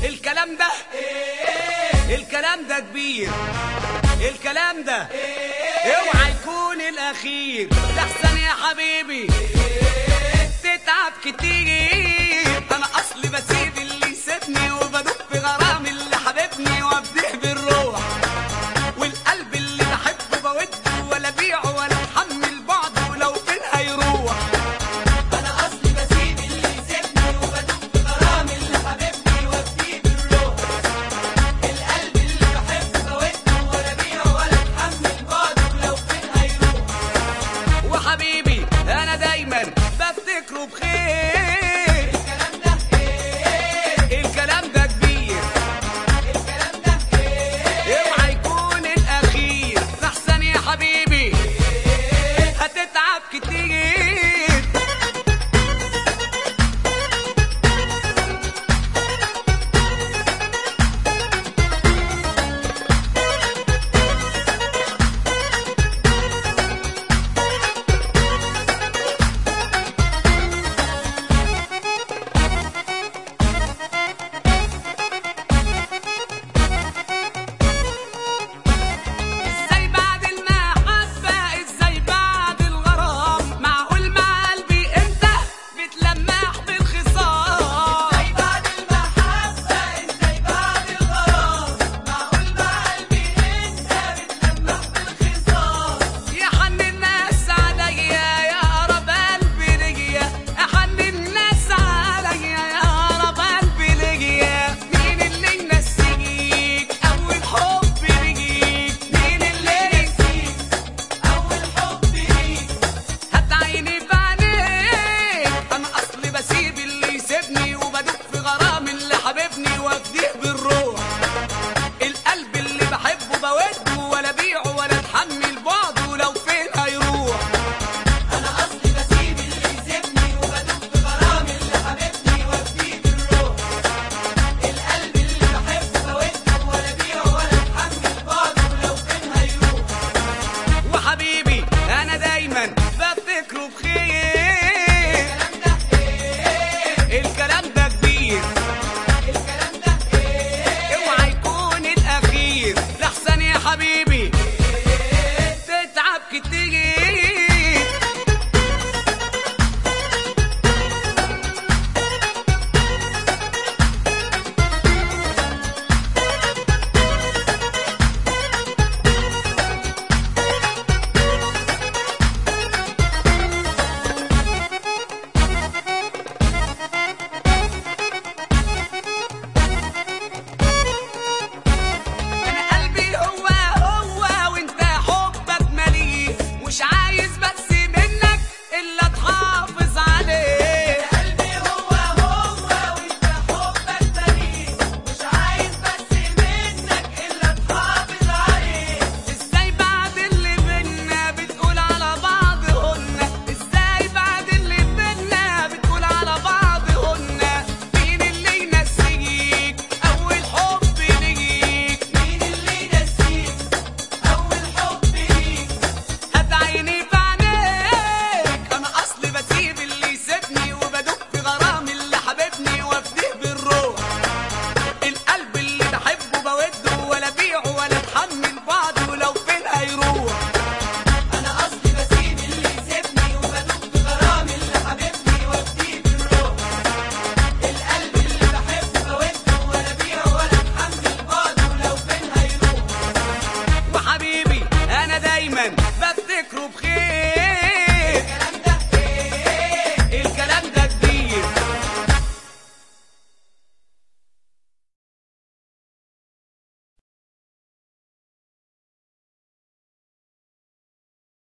الكلام ده الكلام ده كبير الكلام ده اوعى يكون الاخير لحسن يا حبيبي تتعب كتير انا اصلي بسيب اللي يسيبني وبدوب في غرام اللي حبيبني وابديه بالروح والقلب اللي بحبه بوده ولا بيعه ولا اتحمل بعده ولو فين هيروح انا اصلي بسيب اللي يسيبني وبدوب في غرام اللي حبيبني وابديه بالروح القلب اللي بحبه بوده ولا بيعه ولا اتحمل بعده ولو فين هيروح وحبيبي انا دايما بفتكره بخير الكلام ده ايه الكلام ده كبير الكلام ده ايه اوعى يكون الاخير احسن يا حبيبي هتتعب كتير ازاي بعد المحبة ازاي بعد الغرام معقول مع قلبي انت بتلمح بالخصام ازاي بعد المحبة ازاي بعد الغرام معقول مع قلبي انت بتلمح بالخصام يا حن الناس عليا يا قرب قلبي ليا يا حن الناس عليا يا قرب قلبي ليا مين اللي ينسيك اول حب ليك مين اللي ينسيك اول حب ليك هات عيني في عينيك انا اصلي بسيب اللي يسيبني وبدوب في غرام اللي حبيبني وافديه بالروح القلب اللي بحبه بوده ولا بيعه ولا اتحمل بعده لو فين هيروح انا اصلي بسيب اللي يسيبني وبدوب في غرام اللي حبيبني وابديه بالروح القلب اللي بحبه بوده ولا بيعه ولا اتحمل بعده ولو فين هيروح وحبيبي انا دايما بفتكره بخير الكلام ده ايه الكلام